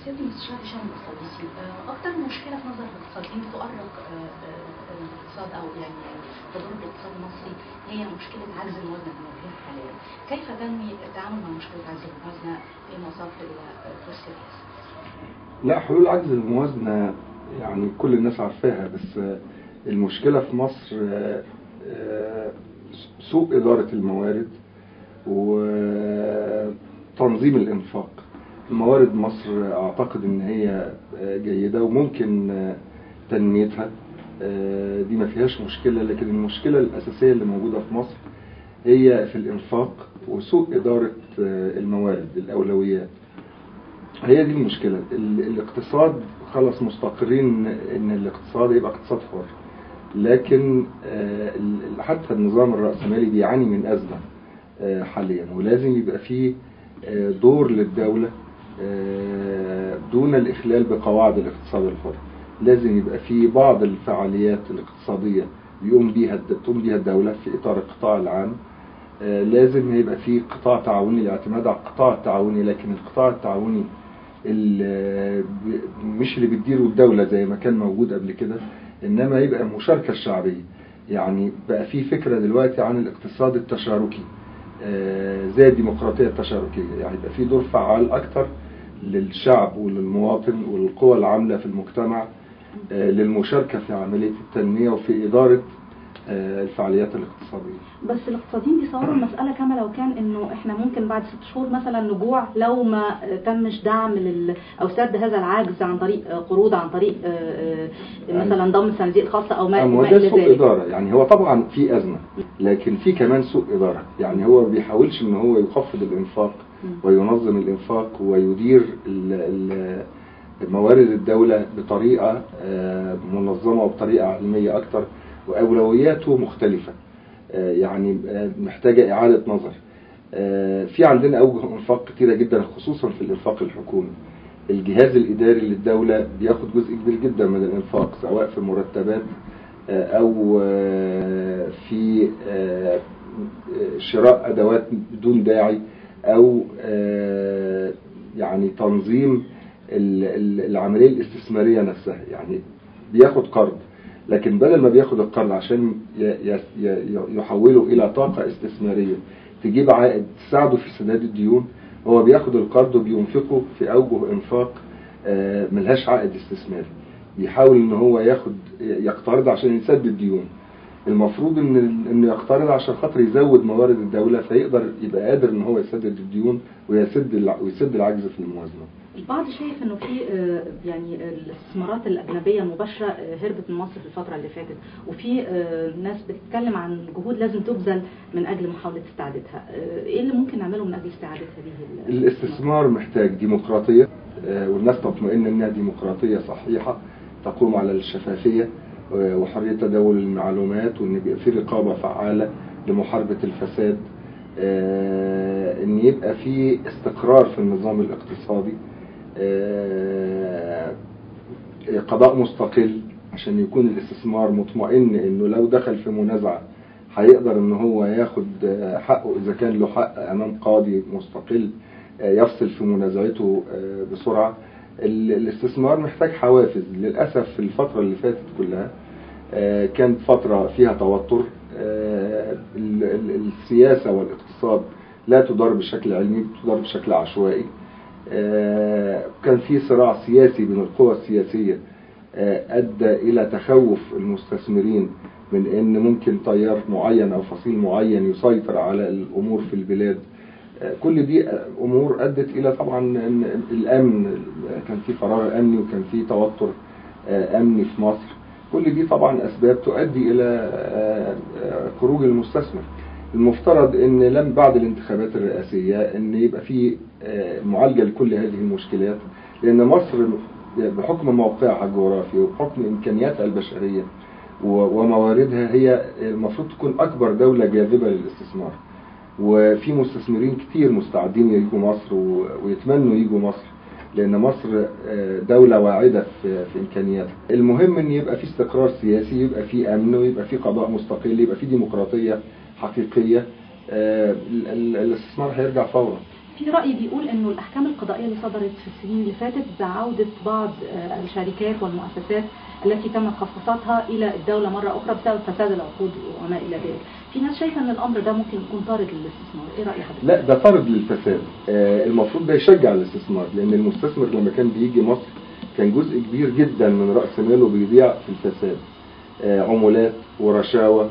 سيادة المستشار هشام الصديسي أكثر مشكلة في نظر الاقتصاديين تؤرق الاقتصاد أو يعني تضر الاقتصاد المصري هي مشكلة عجز الموازنة الموجودة حاليا. كيف تنوي التعامل مع مشكلة عجز الموازنة فيما صار إلى كرسي الرئاسة؟ لا حلول عجز الموازنة يعني كل الناس عارفاها بس المشكلة في مصر سوء إدارة الموارد وتنظيم الإنفاق موارد مصر أعتقد إن هي جيدة وممكن تنميتها دي ما فيهاش مشكلة لكن المشكلة الأساسية اللي موجودة في مصر هي في الإنفاق وسوء إدارة الموارد الأولويات هي دي المشكلة الاقتصاد خلاص مستقرين ان الاقتصاد يبقى اقتصاد حر لكن حتى النظام الرأسمالي بيعاني من أزمة حاليا ولازم يبقى فيه دور للدولة دون الإخلال بقواعد الاقتصاد الحر لازم يبقى فيه بعض الفعاليات الاقتصادية يقوم بيها تقوم بيها الدولة في إطار القطاع العام لازم يبقى فيه قطاع تعاوني الاعتماد على القطاع التعاوني لكن القطاع التعاوني اللي مش اللي بتديره الدولة زي ما كان موجود قبل كده إنما يبقى المشاركة الشعبية يعني بقى في فكرة دلوقتي عن الاقتصاد التشاركي زي الديمقراطية التشاركية يعني يبقى في دور فعال أكتر للشعب وللمواطن والقوى العاملة في المجتمع للمشاركة في عملية التنمية وفي إدارة الفعاليات الاقتصادية بس الاقتصاديين بيصوروا المسألة كما لو كان انه احنا ممكن بعد ست شهور مثلا نجوع لو ما تمش دعم لل او سد هذا العجز عن طريق قروض عن طريق مثلا ضم صناديق خاصة او ما ما الى سوء إدارة يعني هو طبعا في أزمة لكن في كمان سوء إدارة يعني هو ما بيحاولش ان هو يخفض الإنفاق وينظم الإنفاق ويدير موارد الدولة بطريقة منظمة وبطريقة علمية أكتر وأولوياته مختلفة يعني محتاجة إعادة نظر في عندنا أوجه إنفاق كتيرة جدا خصوصا في الإنفاق الحكومي الجهاز الإداري للدولة بياخد جزء كبير جدا من الإنفاق سواء في مرتبات أو في شراء أدوات بدون داعي أو يعني تنظيم العملية الاستثمارية نفسها يعني بياخد قرض لكن بدل ما بياخد القرض عشان يحوله إلى طاقة استثمارية تجيب عائد تساعده في سداد الديون هو بياخد القرض وبينفقه في أوجه إنفاق ملهاش عائد استثماري بيحاول ان هو ياخد يقترض عشان يسدد الديون المفروض ان انه يقترض عشان خاطر يزود موارد الدولة فيقدر يبقى قادر ان هو يسدد الديون ويسد ويسد العجز في الموازنة البعض شايف انه في يعني الاستثمارات الاجنبيه المباشره هربت من مصر في الفتره اللي فاتت وفي ناس بتتكلم عن جهود لازم تبذل من اجل محاوله استعادتها ايه اللي ممكن نعمله من اجل استعاده هذه الاستثمار محتاج ديمقراطيه والناس تطمئن انها ديمقراطيه صحيحه تقوم على الشفافيه وحريه تداول المعلومات وان يبقى في رقابه فعاله لمحاربه الفساد ان يبقى في استقرار في النظام الاقتصادي قضاء مستقل عشان يكون الاستثمار مطمئن انه لو دخل في منازعة هيقدر ان هو ياخد حقه اذا كان له حق امام قاضي مستقل يفصل في منازعته بسرعة الاستثمار محتاج حوافز للأسف في الفترة اللي فاتت كلها كانت فترة فيها توتر السياسة والاقتصاد لا تدار بشكل علمي تدار بشكل عشوائي كان في صراع سياسي بين القوى السياسية أدى إلى تخوف المستثمرين من أن ممكن تيار معين أو فصيل معين يسيطر على الأمور في البلاد كل دي أمور أدت إلى طبعا الأمن كان في فراغ أمني وكان في توتر أمني في مصر كل دي طبعا أسباب تؤدي إلى خروج المستثمر المفترض ان لم بعد الانتخابات الرئاسية ان يبقى في معالجة لكل هذه المشكلات لان مصر بحكم موقعها الجغرافي وبحكم امكانياتها البشرية ومواردها هي المفروض تكون اكبر دولة جاذبة للاستثمار وفي مستثمرين كتير مستعدين يجوا مصر ويتمنوا يجوا مصر لان مصر دولة واعدة في, في امكانياتها المهم ان يبقى في استقرار سياسي يبقى في امن ويبقى في قضاء مستقل يبقى في ديمقراطية حقيقية الاستثمار هيرجع فورا في في رأي بيقول انه الاحكام القضائية اللي صدرت في السنين اللي فاتت بعودة بعض آه، الشركات والمؤسسات التي تم خصصاتها الى الدولة مرة اخرى بسبب فساد العقود وما الى ذلك في ناس شايفة ان الامر ده ممكن يكون طارد للاستثمار ايه رأي حضرتك؟ لا ده طرد للفساد آه، المفروض ده يشجع الاستثمار لان المستثمر لما كان بيجي مصر كان جزء كبير جدا من راس ماله بيضيع في الفساد آه، عمولات ورشاوى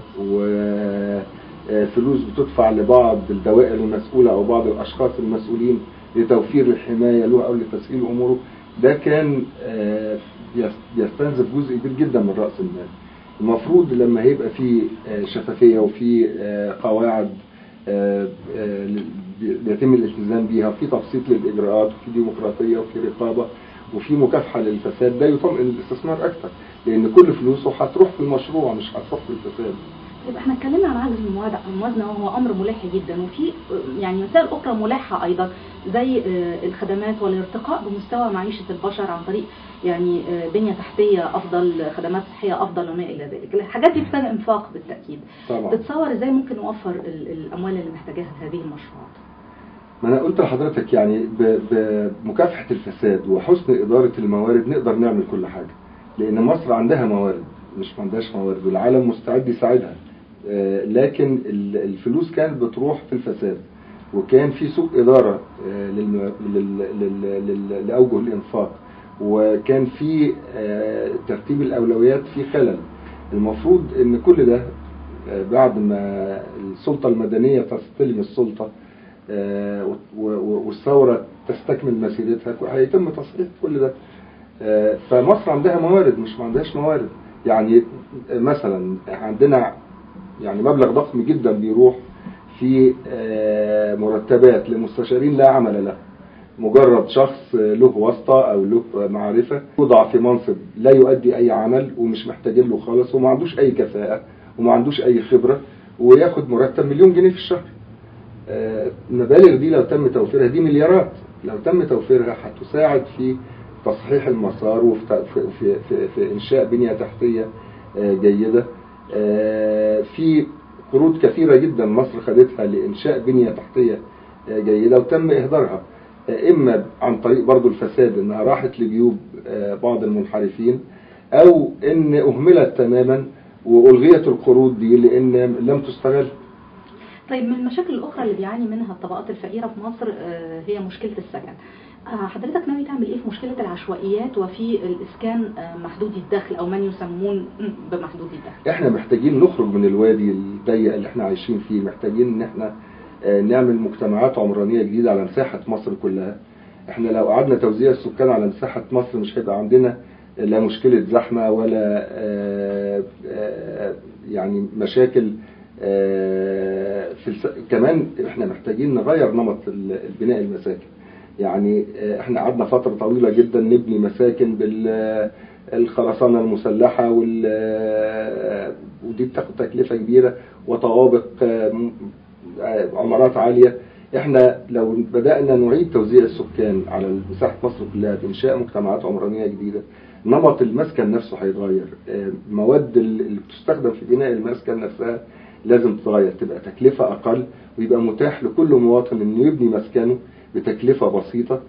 وفلوس بتدفع لبعض الدوائر المسؤولة أو بعض الأشخاص المسؤولين لتوفير الحماية له أو لتسهيل أموره ده كان آه، بيس- بيستنزف جزء كبير جدا من رأس المال المفروض لما هيبقى في آه، شفافية وفي آه، قواعد آه، آه، بي- بيتم الالتزام بيها وفي تبسيط للإجراءات وفي ديمقراطية وفي رقابة وفي مكافحة للفساد ده يطمئن الاستثمار أكثر لأن كل فلوسه هتروح في المشروع مش هتروح في الفساد طيب احنا اتكلمنا عن عجز المواد- الموازنه وهو امر ملح جدا وفي آه، يعني مسائل اخرى ملحه ايضا زي آه، الخدمات والارتقاء بمستوى معيشه البشر عن طريق يعني آه، بنيه تحتيه افضل خدمات صحيه افضل وما الى ذلك الحاجات دي محتاجه انفاق بالتاكيد طبعا تتصور ازاي ممكن نوفر ال- الاموال اللي محتاجاها لهذه المشروعات ما انا قلت لحضرتك يعني ب- بمكافحة الفساد وحسن إدارة الموارد نقدر نعمل كل حاجة لأن مصر عندها موارد مش ما عندهاش موارد والعالم مستعد يساعدها آه، لكن ال- الفلوس كانت بتروح في الفساد وكان في سوء إدارة آه، للم- لل- لل- لل- لأوجه الإنفاق وكان في آه، ترتيب الأولويات في خلل المفروض إن كل ده آه، بعد ما السلطة المدنية تستلم السلطة آه، و- و- والثورة تستكمل مسيرتها هيتم تصحيح كل ده آه، فمصر عندها موارد مش ما عندهاش موارد يعني مثلا عندنا يعني مبلغ ضخم جدا بيروح في آه، مرتبات لمستشارين لا عمل له مجرد شخص له واسطة أو له معرفة يوضع في منصب لا يؤدي أي عمل ومش محتاجين له خالص وما عندوش أي كفاءة وما عندوش أي خبرة وياخد مرتب مليون جنيه في الشهر آه، المبالغ دي لو تم توفيرها دي مليارات لو تم توفيرها هتساعد في تصحيح المسار وفي ت- في, في, في, في إنشاء بنية تحتية آه، جيدة آه، في قروض كثيرة جدا مصر خدتها لإنشاء بنية تحتية آه، جيدة وتم إهدارها آه، إما عن طريق برضو الفساد إنها راحت لجيوب آه، بعض المنحرفين أو إن أهملت تماما وألغيت القروض دي لأن لم تستغل طيب من المشاكل الاخرى اللي بيعاني منها الطبقات الفقيره في مصر آه، هي مشكله السكن آه، حضرتك ناوي تعمل ايه في مشكله العشوائيات وفي الاسكان آه، محدودي الدخل او من يسمون بمحدودي الدخل احنا محتاجين نخرج من الوادي الضيق اللي احنا عايشين فيه محتاجين ان احنا آه، نعمل مجتمعات عمرانية جديدة على مساحة مصر كلها احنا لو قعدنا توزيع السكان على مساحة مصر مش هيبقى عندنا لا مشكلة زحمة ولا آه، آه، يعني مشاكل آه، في الس... كمان احنا محتاجين نغير نمط ال- البناء المساكن يعني آه، احنا قعدنا فترة طويلة جدا نبني مساكن بالخرسانة المسلحة وال آه، ودي بتاخد تكلفة كبيرة وطوابق آه، م- آه، عمارات عالية احنا لو بدأنا نعيد توزيع السكان على مساحة مصر كلها بإنشاء مجتمعات عمرانية جديدة نمط المسكن نفسه هيتغير آه، مواد ال- اللي بتستخدم في بناء المسكن نفسها لازم تتغير تبقى تكلفة أقل ويبقى متاح لكل مواطن إنه يبني مسكنه بتكلفة بسيطة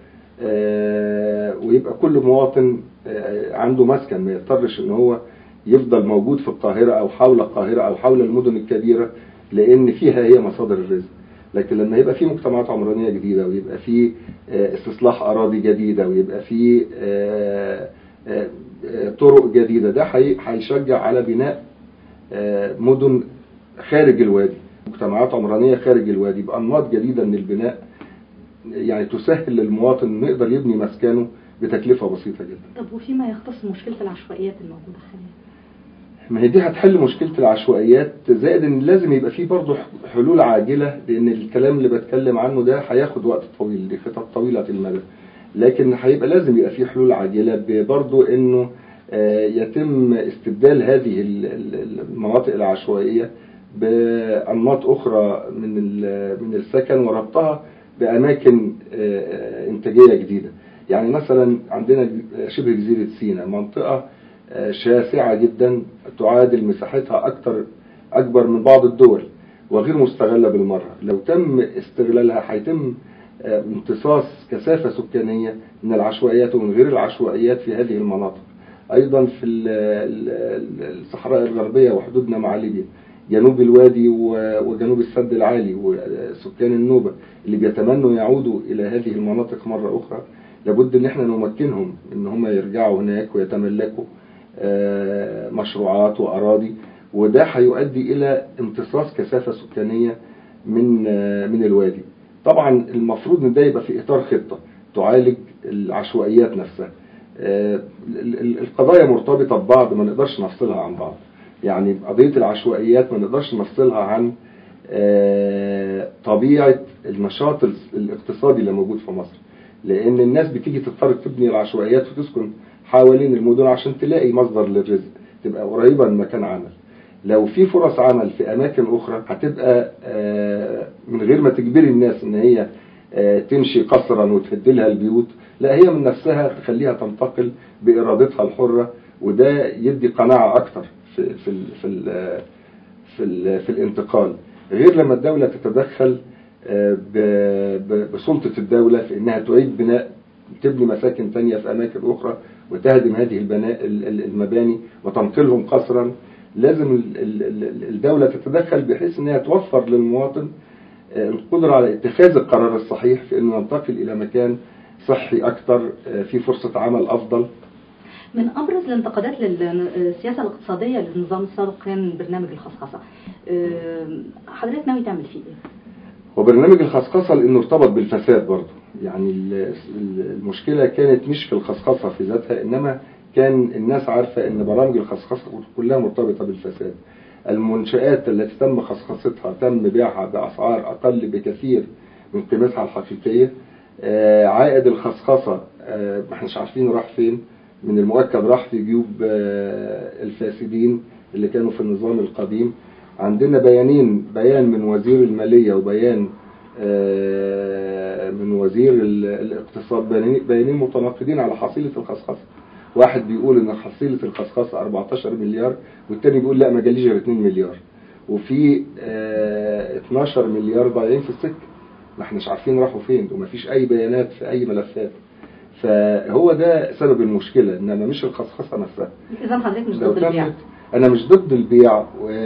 آه، ويبقى كل مواطن آه، عنده مسكن ما يضطرش إن هو يفضل موجود في القاهرة أو حول القاهرة أو حول المدن الكبيرة لأن فيها هي مصادر الرزق لكن لما يبقى في مجتمعات عمرانية جديدة ويبقى في آه، استصلاح أراضي جديدة ويبقى في آه، آه، آه، طرق جديدة ده هي- هيشجع على بناء آه، مدن خارج الوادي مجتمعات عمرانية خارج الوادي بأنماط جديدة من البناء يعني تسهل للمواطن انه يقدر يبني مسكنه بتكلفة بسيطة جدا طب وفيما يختص مشكله العشوائيات الموجوده حاليا ما هي دي هتحل مشكلة العشوائيات زائد ان لازم يبقى فيه برضه حلول عاجلة لان الكلام اللي بتكلم عنه ده هياخد وقت طويل دي خطط طويلة المدى لكن هيبقى لازم يبقى فيه حلول عاجلة برضه انه آه، يتم استبدال هذه ال- ال- المناطق العشوائية بأنماط أخرى من ال- من السكن وربطها بأماكن آه، إنتاجية جديدة يعني مثلا عندنا شبه جزيرة سيناء منطقة آه، شاسعة جدا تعادل مساحتها أكثر أكبر من بعض الدول وغير مستغلة بالمرة لو تم استغلالها هيتم آه، امتصاص كثافة سكانية من العشوائيات ومن غير العشوائيات في هذه المناطق أيضا في ال- ال- الصحراء الغربية وحدودنا مع ليبيا جنوب الوادي و- وجنوب السد العالي وسكان النوبة اللي بيتمنوا يعودوا إلى هذه المناطق مرة أخرى لابد ان احنا نمكنهم ان هم يرجعوا هناك ويتملكوا آه، مشروعات واراضي وده هيؤدي الى امتصاص كثافه سكانيه من آه، من الوادي. طبعا المفروض ان ده يبقى في اطار خطه تعالج العشوائيات نفسها. آه، ال- ال- القضايا مرتبطه ببعض ما نقدرش نفصلها عن بعض. يعني قضيه العشوائيات ما نقدرش نفصلها عن آه، طبيعه النشاط الاقتصادي اللي موجود في مصر. لان الناس بتيجي تضطر تبني العشوائيات وتسكن حوالين المدن عشان تلاقي مصدر للرزق تبقى قريبه من مكان عمل لو في فرص عمل في اماكن اخرى هتبقى آه، من غير ما تجبري الناس ان هي آه، تمشي قصرا وتهد لها البيوت لا هي من نفسها تخليها تنتقل بارادتها الحره وده يدي قناعه اكتر في في ال في ال في, ال في الانتقال غير لما الدوله تتدخل آه، ب- ب- بسلطة الدولة في إنها تعيد بناء تبني مساكن تانية في أماكن أخرى وتهدم هذه البناء ال- ال- المباني وتنقلهم قسرا لازم ال- ال- ال- الدولة تتدخل بحيث إنها توفر للمواطن آه، القدرة على اتخاذ القرار الصحيح في إنه ينتقل إلى مكان صحي أكتر آه، في فرصة عمل أفضل من ابرز الانتقادات للسياسه الاقتصاديه للنظام السابق كان برنامج الخصخصه آه، حضرتك ناوي تعمل فيه ايه؟ وبرنامج الخصخصة لأنه ارتبط بالفساد برضه يعني ال- ال- المشكلة كانت مش في الخصخصة في ذاتها إنما كان الناس عارفة إن برامج الخصخصة كلها مرتبطة بالفساد المنشآت التي تم خصخصتها تم بيعها بأسعار أقل بكثير من قيمتها الحقيقية آه، عائد الخصخصة آه، ما احناش عارفين راح فين من المؤكد راح في جيوب آه، الفاسدين اللي كانوا في النظام القديم عندنا بيانين بيان من وزير المالية وبيان آه، من وزير ال- الاقتصاد بيانين- بيانين متناقضين على حصيلة الخصخصة واحد بيقول ان حصيلة الخصخصة 14 مليار والتاني بيقول لا ما جاليش غير 2 مليار وفي آه، 12 مليار ضايعين في السكة ما احناش عارفين راحوا فين ومفيش اي بيانات في اي ملفات فهو ده سبب المشكلة انما مش الخصخصة نفسها اذا حضرتك مش لو ضد البيع تمت انا مش ضد البيع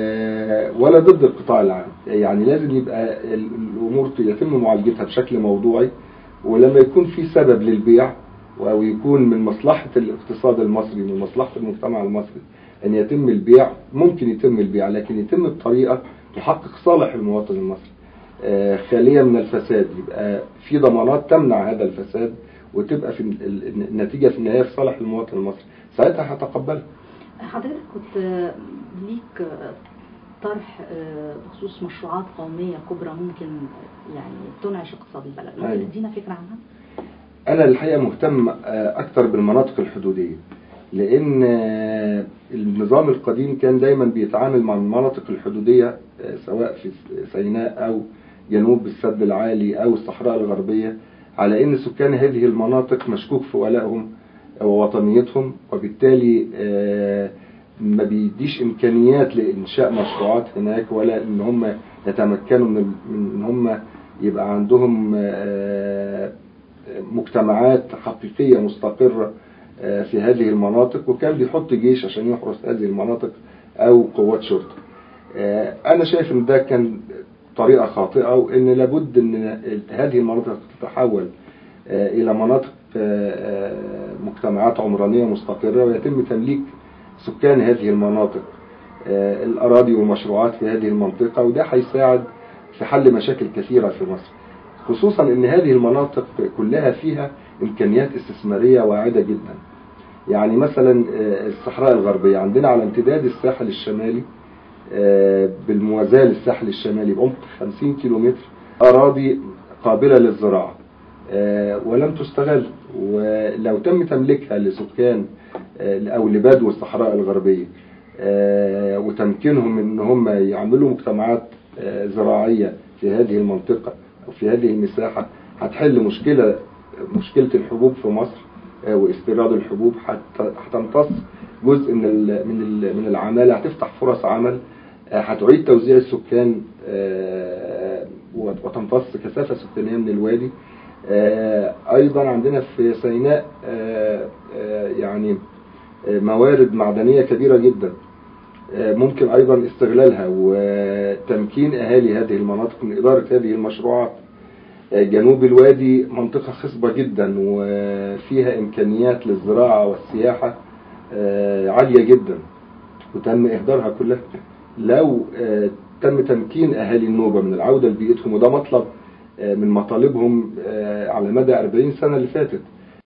و- ولا ضد القطاع العام يعني لازم يبقى ال- الامور يتم معالجتها بشكل موضوعي ولما يكون في سبب للبيع او يكون من مصلحة الاقتصاد المصري من مصلحة المجتمع المصري ان يتم البيع ممكن يتم البيع لكن يتم بطريقة تحقق صالح المواطن المصري آه، خالية من الفساد يبقى في ضمانات تمنع هذا الفساد وتبقى في ال- ال- النتيجة في النهاية في صالح المواطن المصري ساعتها هتقبلها حضرتك كنت آه، ليك آه، طرح آه، بخصوص مشروعات قومية كبرى ممكن آه، يعني تنعش اقتصاد البلد ممكن أيوة. تدينا فكرة عنها؟ أنا الحقيقة مهتم آه، أكتر بالمناطق الحدودية لأن آه، النظام القديم كان دايما بيتعامل مع المناطق الحدودية آه، سواء في سيناء أو جنوب السد العالي أو الصحراء الغربية على أن سكان هذه المناطق مشكوك في ولائهم ووطنيتهم وبالتالي آه، ما بيديش إمكانيات لإنشاء مشروعات هناك ولا إن هم يتمكنوا من من إن هم يبقى عندهم آه، مجتمعات حقيقية مستقرة آه، في هذه المناطق وكان بيحط جيش عشان يحرس هذه المناطق أو قوات شرطة آه، أنا شايف إن ده كان طريقة خاطئة وإن لابد إن هذه المناطق تتحول آه، إلى مناطق آه، آه، مجتمعات عمرانية مستقرة ويتم تمليك سكان هذه المناطق آه، الأراضي والمشروعات في هذه المنطقة وده هيساعد في حل مشاكل كثيرة في مصر خصوصا ان هذه المناطق كلها فيها امكانيات استثماريه واعده جدا يعني مثلا آه، الصحراء الغربيه عندنا على امتداد الساحل الشمالي آه، بالموازاه للساحل الشمالي بعمق 50 كيلومتر اراضي قابله للزراعه آه، ولم تستغل ولو تم تمليكها لسكان آه، او لبدو الصحراء الغربيه آه، وتمكينهم من ان هم يعملوا مجتمعات آه، زراعيه في هذه المنطقه او في هذه المساحه هتحل مشكله مشكله الحبوب في مصر آه، واستيراد الحبوب هت- هتمتص جزء من ال- من ال- من العماله هتفتح فرص عمل آه، هتعيد توزيع السكان آه، وت- وتمتص كثافه سكانيه من الوادي آه، ايضا عندنا في سيناء آه، آه، يعني آه، موارد معدنيه كبيره جدا آه، ممكن ايضا استغلالها وتمكين اهالي هذه المناطق من اداره هذه المشروعات آه، جنوب الوادي منطقه خصبه جدا وفيها امكانيات للزراعه والسياحه آه، عاليه جدا وتم اهدارها كلها لو آه، تم تمكين اهالي النوبه من العوده لبيئتهم وده مطلب آه، من مطالبهم آه، على مدى 40 سنه اللي فاتت